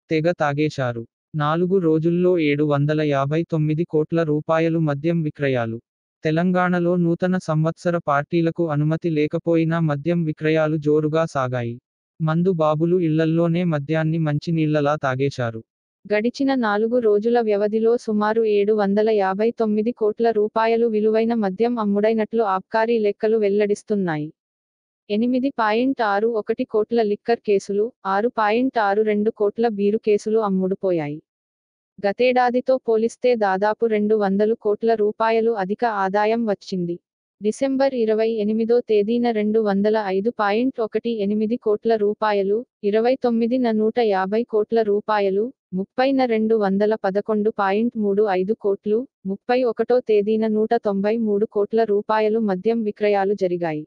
తెగ తాగేశారు నాలుగు రోజుల్లో ఏడు వందల యాభై తొమ్మిది కోట్ల రూపాయలు మద్యం విక్రయాలు తెలంగాణలో నూతన సంవత్సర పార్టీలకు అనుమతి లేకపోయినా మద్యం విక్రయాలు జోరుగా సాగాయి మందు బాబులు ఇళ్లల్లోనే మద్యాన్ని మంచినీళ్లలా తాగేశారు గడిచిన నాలుగు రోజుల వ్యవధిలో సుమారు ఏడు వందల యాభై తొమ్మిది కోట్ల రూపాయలు విలువైన మద్యం అమ్ముడైనట్లు ఆబ్కారీ లెక్కలు వెల్లడిస్తున్నాయి ఎనిమిది పాయింట్ ఆరు ఒకటి కోట్ల లిక్కర్ కేసులు ఆరు పాయింట్ ఆరు రెండు కోట్ల బీరు కేసులు అమ్ముడుపోయాయి గతేడాదితో పోలిస్తే దాదాపు రెండు వందలు కోట్ల రూపాయలు అధిక ఆదాయం వచ్చింది డిసెంబర్ ఇరవై ఎనిమిదో తేదీన రెండు వందల ఐదు పాయింట్ ఒకటి ఎనిమిది కోట్ల రూపాయలు ఇరవై తొమ్మిదిన నూట యాభై కోట్ల రూపాయలు ముప్పైన రెండు వందల పదకొండు పాయింట్ మూడు ఐదు కోట్లు ముప్పై ఒకటో తేదీన నూట తొంభై మూడు కోట్ల రూపాయలు మద్యం విక్రయాలు జరిగాయి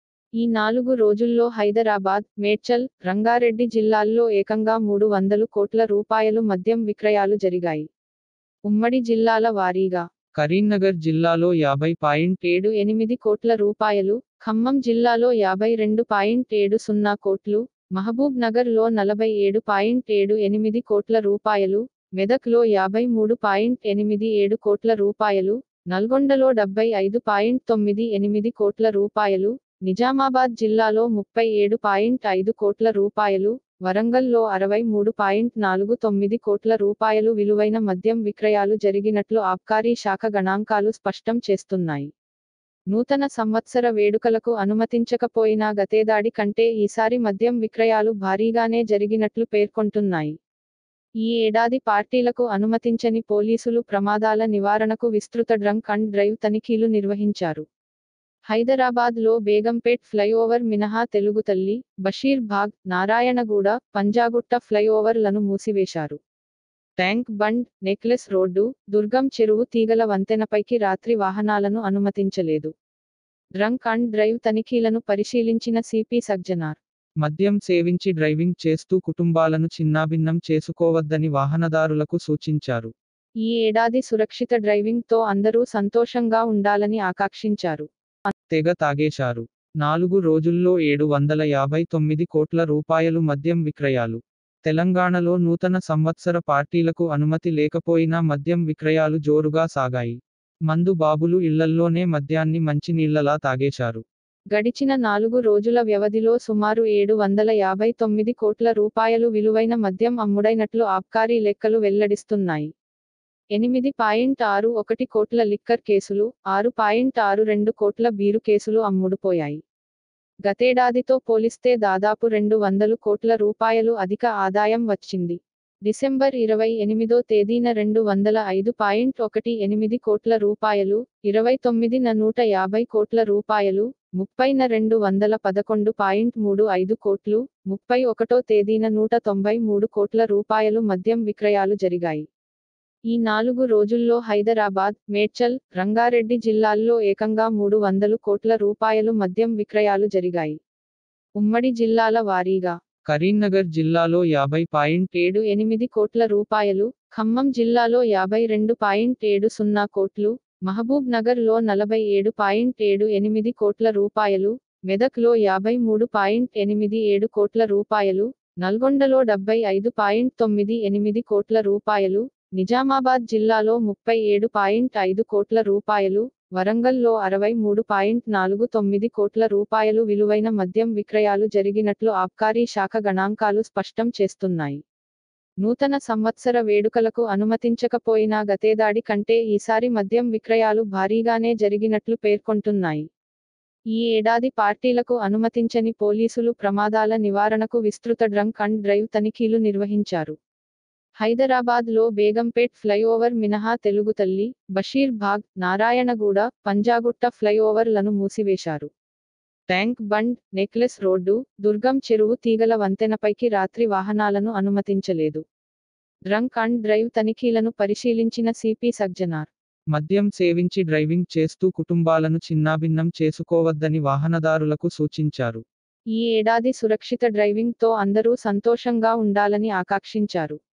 ఈ నాలుగు రోజుల్లో హైదరాబాద్ మేడ్చల్ రంగారెడ్డి జిల్లాల్లో ఏకంగా మూడు వందలు కోట్ల రూపాయలు మద్యం విక్రయాలు జరిగాయి ఉమ్మడి జిల్లాల వారీగా కరీంనగర్ జిల్లాలో యాభై పాయింట్ ఏడు ఎనిమిది కోట్ల రూపాయలు ఖమ్మం జిల్లాలో యాభై రెండు పాయింట్ ఏడు సున్నా కోట్లు మహబూబ్ నగర్ లో నలభై ఏడు పాయింట్ ఏడు ఎనిమిది కోట్ల రూపాయలు మెదక్లో యాభై మూడు పాయింట్ ఎనిమిది ఏడు కోట్ల రూపాయలు నల్గొండలో డెబ్బై ఐదు పాయింట్ తొమ్మిది ఎనిమిది కోట్ల రూపాయలు నిజామాబాద్ జిల్లాలో ముప్పై ఏడు పాయింట్ ఐదు కోట్ల రూపాయలు వరంగల్లో అరవై మూడు పాయింట్ నాలుగు తొమ్మిది కోట్ల రూపాయలు విలువైన మద్యం విక్రయాలు జరిగినట్లు ఆబ్కారీ శాఖ గణాంకాలు స్పష్టం చేస్తున్నాయి నూతన సంవత్సర వేడుకలకు అనుమతించకపోయినా గతేదాడి కంటే ఈసారి మద్యం విక్రయాలు భారీగానే జరిగినట్లు పేర్కొంటున్నాయి ఈ ఏడాది పార్టీలకు అనుమతించని పోలీసులు ప్రమాదాల నివారణకు విస్తృత డ్రంక్ అండ్ డ్రైవ్ తనిఖీలు నిర్వహించారు హైదరాబాద్ లో బేగంపేట్ ఫ్లైఓవర్ మినహా తెలుగుతల్లి బషీర్ బాగ్ నారాయణగూడ పంజాగుట్ట ఫ్లైఓవర్లను మూసివేశారు ట్యాంక్ బండ్ నెక్లెస్ రోడ్డు దుర్గం చెరువు తీగల వంతెనపైకి రాత్రి వాహనాలను అనుమతించలేదు డ్రంక్ అండ్ డ్రైవ్ తనిఖీలను పరిశీలించిన సిపి సజ్జనార్ మద్యం సేవించి డ్రైవింగ్ చేస్తూ కుటుంబాలను చిన్నాభిన్నం చేసుకోవద్దని వాహనదారులకు సూచించారు ఈ ఏడాది సురక్షిత డ్రైవింగ్ తో అందరూ సంతోషంగా ఉండాలని ఆకాంక్షించారు తెగ తాగేశారు నాలుగు రోజుల్లో ఏడు వందల యాభై తొమ్మిది కోట్ల రూపాయలు మద్యం విక్రయాలు తెలంగాణలో నూతన సంవత్సర పార్టీలకు అనుమతి లేకపోయినా మద్యం విక్రయాలు జోరుగా సాగాయి మందు బాబులు ఇళ్లల్లోనే మద్యాన్ని మంచినీళ్లలా తాగేశారు గడిచిన నాలుగు రోజుల వ్యవధిలో సుమారు ఏడు వందల యాభై తొమ్మిది కోట్ల రూపాయలు విలువైన మద్యం అమ్ముడైనట్లు ఆబ్కారీ లెక్కలు వెల్లడిస్తున్నాయి ఎనిమిది పాయింట్ ఆరు ఒకటి కోట్ల లిక్కర్ కేసులు ఆరు పాయింట్ ఆరు రెండు కోట్ల బీరు కేసులు అమ్ముడుపోయాయి గతేడాదితో పోలిస్తే దాదాపు రెండు వందలు కోట్ల రూపాయలు అధిక ఆదాయం వచ్చింది డిసెంబర్ ఇరవై ఎనిమిదో తేదీన రెండు వందల ఐదు పాయింట్ ఒకటి ఎనిమిది కోట్ల రూపాయలు ఇరవై తొమ్మిదిన నూట యాభై కోట్ల రూపాయలు ముప్పైన రెండు వందల పదకొండు పాయింట్ మూడు ఐదు కోట్లు ముప్పై ఒకటో తేదీన నూట తొంభై మూడు కోట్ల రూపాయలు మద్యం విక్రయాలు జరిగాయి ఈ నాలుగు రోజుల్లో హైదరాబాద్ మేడ్చల్ రంగారెడ్డి జిల్లాల్లో ఏకంగా మూడు వందలు కోట్ల రూపాయలు మద్యం విక్రయాలు జరిగాయి ఉమ్మడి జిల్లాల వారీగా కరీంనగర్ జిల్లాలో యాభై పాయింట్ ఏడు ఎనిమిది కోట్ల రూపాయలు ఖమ్మం జిల్లాలో యాభై రెండు పాయింట్ ఏడు సున్నా కోట్లు మహబూబ్ నగర్ లో నలభై ఏడు పాయింట్ ఏడు ఎనిమిది కోట్ల రూపాయలు మెదక్లో యాభై మూడు పాయింట్ ఎనిమిది ఏడు కోట్ల రూపాయలు నల్గొండలో డెబ్బై ఐదు పాయింట్ తొమ్మిది ఎనిమిది కోట్ల రూపాయలు నిజామాబాద్ జిల్లాలో ముప్పై ఏడు పాయింట్ ఐదు కోట్ల రూపాయలు వరంగల్లో అరవై మూడు పాయింట్ నాలుగు తొమ్మిది కోట్ల రూపాయలు విలువైన మద్యం విక్రయాలు జరిగినట్లు ఆబ్కారీ శాఖ గణాంకాలు స్పష్టం చేస్తున్నాయి నూతన సంవత్సర వేడుకలకు అనుమతించకపోయినా గతేదాడి కంటే ఈసారి మద్యం విక్రయాలు భారీగానే జరిగినట్లు పేర్కొంటున్నాయి ఈ ఏడాది పార్టీలకు అనుమతించని పోలీసులు ప్రమాదాల నివారణకు విస్తృత డ్రంక్ అండ్ డ్రైవ్ తనిఖీలు నిర్వహించారు హైదరాబాద్ లో బేగంపేట్ ఫ్లైఓవర్ మినహా తెలుగుతల్లి బషీర్ బాగ్ నారాయణగూడ పంజాగుట్ట ఫ్లైఓవర్లను మూసివేశారు ట్యాంక్ బండ్ నెక్లెస్ రోడ్డు దుర్గం చెరువు తీగల వంతెనపైకి రాత్రి వాహనాలను అనుమతించలేదు డ్రంక్ అండ్ డ్రైవ్ తనిఖీలను పరిశీలించిన సిపి సజ్జనార్ మద్యం సేవించి డ్రైవింగ్ చేస్తూ కుటుంబాలను చిన్నాభిన్నం చేసుకోవద్దని వాహనదారులకు సూచించారు ఈ ఏడాది సురక్షిత డ్రైవింగ్ తో అందరూ సంతోషంగా ఉండాలని ఆకాంక్షించారు